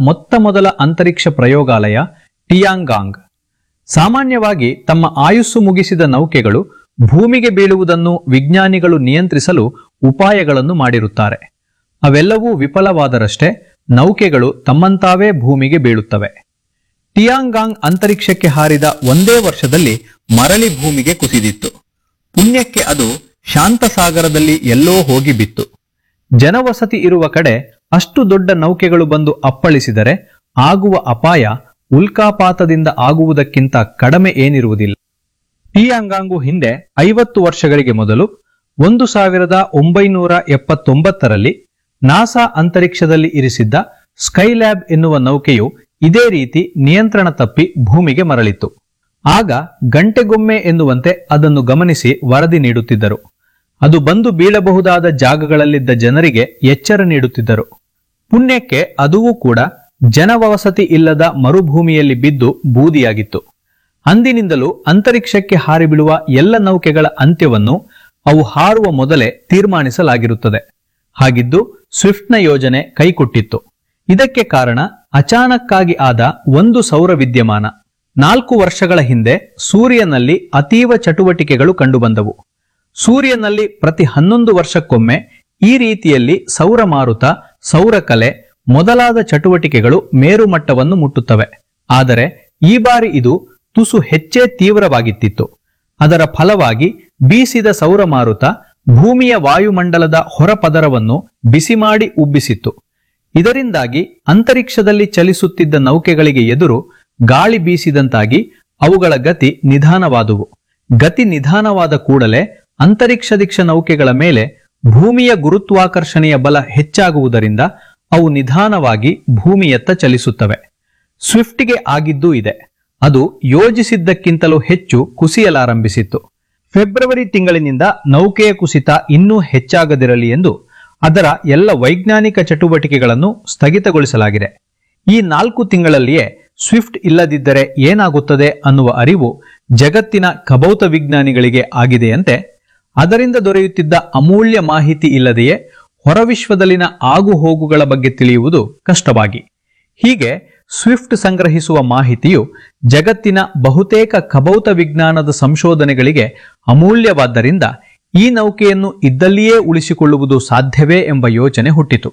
ಮೊತ್ತ ಮೊದಲ ಅಂತರಿಕ್ಷ ಪ್ರಯೋಗಾಲಯ ಟಿಯಾಂಗಾಂಗ್ ಸಾಮಾನ್ಯವಾಗಿ ತಮ್ಮ ಆಯುಸ್ಸು ಮುಗಿಸಿದ ನೌಕೆಗಳು ಭೂಮಿಗೆ ಬೀಳುವುದನ್ನು ವಿಜ್ಞಾನಿಗಳು ನಿಯಂತ್ರಿಸಲು ಉಪಾಯಗಳನ್ನು ಮಾಡಿರುತ್ತಾರೆ ಅವೆಲ್ಲವೂ ವಿಫಲವಾದರಷ್ಟೇ ನೌಕೆಗಳು ತಮ್ಮಂತಾವೇ ಭೂಮಿಗೆ ಬೀಳುತ್ತವೆ ಟಿಯಾಂಗಾಂಗ್ ಅಂತರಿಕ್ಷಕ್ಕೆ ಹಾರಿದ ಒಂದೇ ವರ್ಷದಲ್ಲಿ ಮರಳಿ ಭೂಮಿಗೆ ಕುಸಿದಿತ್ತು ಪುಣ್ಯಕ್ಕೆ ಅದು ಶಾಂತಸಾಗರದಲ್ಲಿ ಎಲ್ಲೋ ಹೋಗಿ ಬಿತ್ತು ಜನವಸತಿ ಇರುವ ಕಡೆ ಅಷ್ಟು ದೊಡ್ಡ ನೌಕೆಗಳು ಬಂದು ಅಪ್ಪಳಿಸಿದರೆ ಆಗುವ ಅಪಾಯ ಉಲ್ಕಾಪಾತದಿಂದ ಆಗುವುದಕ್ಕಿಂತ ಕಡಿಮೆ ಏನಿರುವುದಿಲ್ಲ ಟಿಯಾಂಗಾಂಗು ಹಿಂದೆ ಐವತ್ತು ವರ್ಷಗಳಿಗೆ ಮೊದಲು ಒಂದು ಸಾವಿರದ ಒಂಬೈನೂರ ಎಪ್ಪತ್ತೊಂಬತ್ತರಲ್ಲಿ ನಾಸಾ ಅಂತರಿಕ್ಷದಲ್ಲಿ ಇರಿಸಿದ್ದ ಸ್ಕೈಲ್ಯಾಬ್ ಎನ್ನುವ ನೌಕೆಯು ಇದೇ ರೀತಿ ನಿಯಂತ್ರಣ ತಪ್ಪಿ ಭೂಮಿಗೆ ಮರಳಿತ್ತು ಆಗ ಗಂಟೆಗೊಮ್ಮೆ ಎನ್ನುವಂತೆ ಅದನ್ನು ಗಮನಿಸಿ ವರದಿ ನೀಡುತ್ತಿದ್ದರು ಅದು ಬಂದು ಬೀಳಬಹುದಾದ ಜಾಗಗಳಲ್ಲಿದ್ದ ಜನರಿಗೆ ಎಚ್ಚರ ನೀಡುತ್ತಿದ್ದರು ಪುಣ್ಯಕ್ಕೆ ಅದೂ ಕೂಡ ಜನವಸತಿ ಇಲ್ಲದ ಮರುಭೂಮಿಯಲ್ಲಿ ಬಿದ್ದು ಬೂದಿಯಾಗಿತ್ತು ಅಂದಿನಿಂದಲೂ ಅಂತರಿಕ್ಷಕ್ಕೆ ಹಾರಿಬೀಳುವ ಎಲ್ಲ ನೌಕೆಗಳ ಅಂತ್ಯವನ್ನು ಅವು ಹಾರುವ ಮೊದಲೇ ತೀರ್ಮಾನಿಸಲಾಗಿರುತ್ತದೆ ಹಾಗಿದ್ದು ಸ್ವಿಫ್ಟ್ನ ಯೋಜನೆ ಕೈಕೊಟ್ಟಿತ್ತು ಇದಕ್ಕೆ ಕಾರಣ ಅಚಾನಕ್ಕಾಗಿ ಆದ ಒಂದು ಸೌರ ವಿದ್ಯಮಾನ ನಾಲ್ಕು ವರ್ಷಗಳ ಹಿಂದೆ ಸೂರ್ಯನಲ್ಲಿ ಅತೀವ ಚಟುವಟಿಕೆಗಳು ಕಂಡುಬಂದವು ಸೂರ್ಯನಲ್ಲಿ ಪ್ರತಿ ಹನ್ನೊಂದು ವರ್ಷಕ್ಕೊಮ್ಮೆ ಈ ರೀತಿಯಲ್ಲಿ ಸೌರ ಮಾರುತ ಸೌರಕಲೆ ಮೊದಲಾದ ಚಟುವಟಿಕೆಗಳು ಮೇರುಮಟ್ಟವನ್ನು ಮುಟ್ಟುತ್ತವೆ ಆದರೆ ಈ ಬಾರಿ ಇದು ತುಸು ಹೆಚ್ಚೇ ತೀವ್ರವಾಗಿತ್ತಿತ್ತು ಅದರ ಫಲವಾಗಿ ಬೀಸಿದ ಸೌರ ಮಾರುತ ಭೂಮಿಯ ವಾಯುಮಂಡಲದ ಹೊರಪದರವನ್ನು ಬಿಸಿ ಮಾಡಿ ಉಬ್ಬಿಸಿತ್ತು ಇದರಿಂದಾಗಿ ಅಂತರಿಕ್ಷದಲ್ಲಿ ಚಲಿಸುತ್ತಿದ್ದ ನೌಕೆಗಳಿಗೆ ಎದುರು ಗಾಳಿ ಬೀಸಿದಂತಾಗಿ ಅವುಗಳ ಗತಿ ನಿಧಾನವಾದುವು ಗತಿ ನಿಧಾನವಾದ ಕೂಡಲೇ ಅಂತರಿಕ್ಷದಿಕ್ಷ ನೌಕೆಗಳ ಮೇಲೆ ಭೂಮಿಯ ಗುರುತ್ವಾಕರ್ಷಣೆಯ ಬಲ ಹೆಚ್ಚಾಗುವುದರಿಂದ ಅವು ನಿಧಾನವಾಗಿ ಭೂಮಿಯತ್ತ ಚಲಿಸುತ್ತವೆ ಸ್ವಿಫ್ಟ್ಗೆ ಆಗಿದ್ದೂ ಇದೆ ಅದು ಯೋಜಿಸಿದ್ದಕ್ಕಿಂತಲೂ ಹೆಚ್ಚು ಕುಸಿಯಲಾರಂಭಿಸಿತ್ತು ಫೆಬ್ರವರಿ ತಿಂಗಳಿನಿಂದ ನೌಕೆಯ ಕುಸಿತ ಇನ್ನೂ ಹೆಚ್ಚಾಗದಿರಲಿ ಎಂದು ಅದರ ಎಲ್ಲ ವೈಜ್ಞಾನಿಕ ಚಟುವಟಿಕೆಗಳನ್ನು ಸ್ಥಗಿತಗೊಳಿಸಲಾಗಿದೆ ಈ ನಾಲ್ಕು ತಿಂಗಳಲ್ಲಿಯೇ ಸ್ವಿಫ್ಟ್ ಇಲ್ಲದಿದ್ದರೆ ಏನಾಗುತ್ತದೆ ಅನ್ನುವ ಅರಿವು ಜಗತ್ತಿನ ಖಭೌತ ವಿಜ್ಞಾನಿಗಳಿಗೆ ಆಗಿದೆಯಂತೆ ಅದರಿಂದ ದೊರೆಯುತ್ತಿದ್ದ ಅಮೂಲ್ಯ ಮಾಹಿತಿ ಇಲ್ಲದೆಯೇ ಹೊರವಿಶ್ವದಲ್ಲಿನ ಆಗುಹೋಗುಗಳ ಬಗ್ಗೆ ತಿಳಿಯುವುದು ಕಷ್ಟವಾಗಿ ಹೀಗೆ ಸ್ವಿಫ್ಟ್ ಸಂಗ್ರಹಿಸುವ ಮಾಹಿತಿಯು ಜಗತ್ತಿನ ಬಹುತೇಕ ಖಭೌತ ವಿಜ್ಞಾನದ ಸಂಶೋಧನೆಗಳಿಗೆ ಅಮೂಲ್ಯವಾದ್ದರಿಂದ ಈ ನೌಕೆಯನ್ನು ಇದ್ದಲ್ಲಿಯೇ ಉಳಿಸಿಕೊಳ್ಳುವುದು ಸಾಧ್ಯವೇ ಎಂಬ ಯೋಚನೆ ಹುಟ್ಟಿತು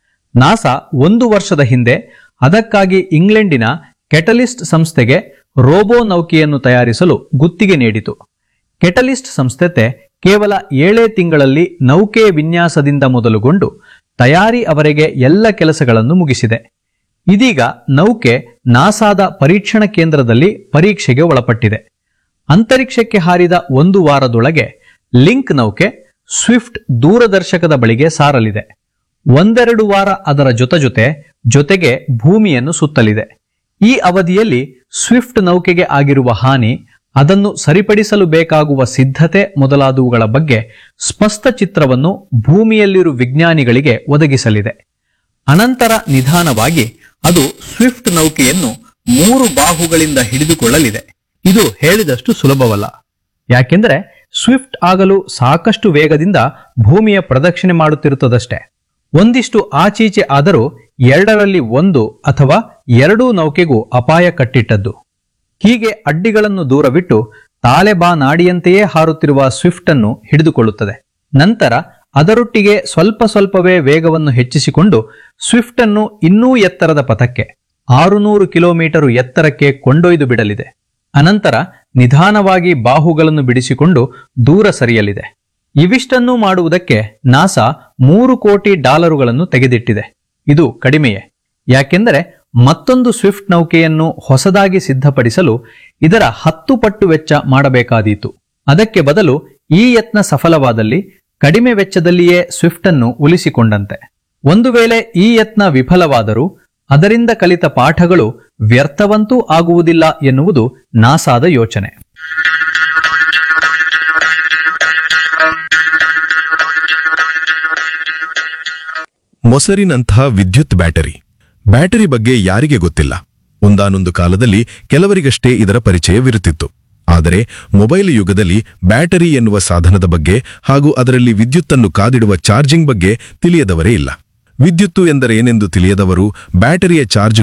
ನಾಸಾ ಒಂದು ವರ್ಷದ ಹಿಂದೆ ಅದಕ್ಕಾಗಿ ಇಂಗ್ಲೆಂಡಿನ ಕೆಟಲಿಸ್ಟ್ ಸಂಸ್ಥೆಗೆ ರೋಬೋ ನೌಕೆಯನ್ನು ತಯಾರಿಸಲು ಗುತ್ತಿಗೆ ನೀಡಿತು ಕೆಟಲಿಸ್ಟ್ ಸಂಸ್ಥೆ ಕೇವಲ ಏಳೇ ತಿಂಗಳಲ್ಲಿ ನೌಕೆ ವಿನ್ಯಾಸದಿಂದ ಮೊದಲುಗೊಂಡು ತಯಾರಿ ಅವರೆಗೆ ಎಲ್ಲ ಕೆಲಸಗಳನ್ನು ಮುಗಿಸಿದೆ ಇದೀಗ ನೌಕೆ ನಾಸಾದ ಪರೀಕ್ಷಣ ಕೇಂದ್ರದಲ್ಲಿ ಪರೀಕ್ಷೆಗೆ ಒಳಪಟ್ಟಿದೆ ಅಂತರಿಕ್ಷಕ್ಕೆ ಹಾರಿದ ಒಂದು ವಾರದೊಳಗೆ ಲಿಂಕ್ ನೌಕೆ ಸ್ವಿಫ್ಟ್ ದೂರದರ್ಶಕದ ಬಳಿಗೆ ಸಾರಲಿದೆ ಒಂದೆರಡು ವಾರ ಅದರ ಜೊತೆ ಜೊತೆ ಜೊತೆಗೆ ಭೂಮಿಯನ್ನು ಸುತ್ತಲಿದೆ ಈ ಅವಧಿಯಲ್ಲಿ ಸ್ವಿಫ್ಟ್ ನೌಕೆಗೆ ಆಗಿರುವ ಹಾನಿ ಅದನ್ನು ಸರಿಪಡಿಸಲು ಬೇಕಾಗುವ ಸಿದ್ಧತೆ ಮೊದಲಾದವುಗಳ ಬಗ್ಗೆ ಸ್ಪಷ್ಟ ಚಿತ್ರವನ್ನು ಭೂಮಿಯಲ್ಲಿರುವ ವಿಜ್ಞಾನಿಗಳಿಗೆ ಒದಗಿಸಲಿದೆ ಅನಂತರ ನಿಧಾನವಾಗಿ ಅದು ಸ್ವಿಫ್ಟ್ ನೌಕೆಯನ್ನು ಮೂರು ಬಾಹುಗಳಿಂದ ಹಿಡಿದುಕೊಳ್ಳಲಿದೆ ಇದು ಹೇಳಿದಷ್ಟು ಸುಲಭವಲ್ಲ ಯಾಕೆಂದರೆ ಸ್ವಿಫ್ಟ್ ಆಗಲು ಸಾಕಷ್ಟು ವೇಗದಿಂದ ಭೂಮಿಯ ಪ್ರದಕ್ಷಿಣೆ ಮಾಡುತ್ತಿರುತ್ತದಷ್ಟೇ ಒಂದಿಷ್ಟು ಆಚೀಚೆ ಆದರೂ ಎರಡರಲ್ಲಿ ಒಂದು ಅಥವಾ ಎರಡೂ ನೌಕೆಗೂ ಅಪಾಯ ಕಟ್ಟಿಟ್ಟದ್ದು ಹೀಗೆ ಅಡ್ಡಿಗಳನ್ನು ದೂರವಿಟ್ಟು ತಾಲೆಬಾ ನಾಡಿಯಂತೆಯೇ ಹಾರುತ್ತಿರುವ ಸ್ವಿಫ್ಟ್ ಅನ್ನು ಹಿಡಿದುಕೊಳ್ಳುತ್ತದೆ ನಂತರ ಅದರೊಟ್ಟಿಗೆ ಸ್ವಲ್ಪ ಸ್ವಲ್ಪವೇ ವೇಗವನ್ನು ಹೆಚ್ಚಿಸಿಕೊಂಡು ಸ್ವಿಫ್ಟ್ ಅನ್ನು ಇನ್ನೂ ಎತ್ತರದ ಪಥಕ್ಕೆ ಆರುನೂರು ಕಿಲೋಮೀಟರು ಎತ್ತರಕ್ಕೆ ಕೊಂಡೊಯ್ದು ಬಿಡಲಿದೆ ಅನಂತರ ನಿಧಾನವಾಗಿ ಬಾಹುಗಳನ್ನು ಬಿಡಿಸಿಕೊಂಡು ದೂರ ಸರಿಯಲಿದೆ ಇವಿಷ್ಟನ್ನೂ ಮಾಡುವುದಕ್ಕೆ ನಾಸಾ ಮೂರು ಕೋಟಿ ಡಾಲರುಗಳನ್ನು ತೆಗೆದಿಟ್ಟಿದೆ ಇದು ಕಡಿಮೆಯೇ ಯಾಕೆಂದರೆ ಮತ್ತೊಂದು ಸ್ವಿಫ್ಟ್ ನೌಕೆಯನ್ನು ಹೊಸದಾಗಿ ಸಿದ್ಧಪಡಿಸಲು ಇದರ ಹತ್ತು ಪಟ್ಟು ವೆಚ್ಚ ಮಾಡಬೇಕಾದೀತು ಅದಕ್ಕೆ ಬದಲು ಈ ಯತ್ನ ಸಫಲವಾದಲ್ಲಿ ಕಡಿಮೆ ವೆಚ್ಚದಲ್ಲಿಯೇ ಸ್ವಿಫ್ಟ್ ಅನ್ನು ಉಳಿಸಿಕೊಂಡಂತೆ ಒಂದು ವೇಳೆ ಈ ಯತ್ನ ವಿಫಲವಾದರೂ ಅದರಿಂದ ಕಲಿತ ಪಾಠಗಳು ವ್ಯರ್ಥವಂತೂ ಆಗುವುದಿಲ್ಲ ಎನ್ನುವುದು ನಾಸಾದ ಯೋಚನೆ ಮೊಸರಿನಂಥ ವಿದ್ಯುತ್ ಬ್ಯಾಟರಿ ಬ್ಯಾಟರಿ ಬಗ್ಗೆ ಯಾರಿಗೆ ಗೊತ್ತಿಲ್ಲ ಒಂದಾನೊಂದು ಕಾಲದಲ್ಲಿ ಕೆಲವರಿಗಷ್ಟೇ ಇದರ ಪರಿಚಯವಿರುತ್ತಿತ್ತು ಆದರೆ ಮೊಬೈಲ್ ಯುಗದಲ್ಲಿ ಬ್ಯಾಟರಿ ಎನ್ನುವ ಸಾಧನದ ಬಗ್ಗೆ ಹಾಗೂ ಅದರಲ್ಲಿ ವಿದ್ಯುತ್ತನ್ನು ಕಾದಿಡುವ ಚಾರ್ಜಿಂಗ್ ಬಗ್ಗೆ ತಿಳಿಯದವರೇ ಇಲ್ಲ ವಿದ್ಯುತ್ತು ಎಂದರೇನೆಂದು ತಿಳಿಯದವರು ಬ್ಯಾಟರಿಯ ಚಾರ್ಜ್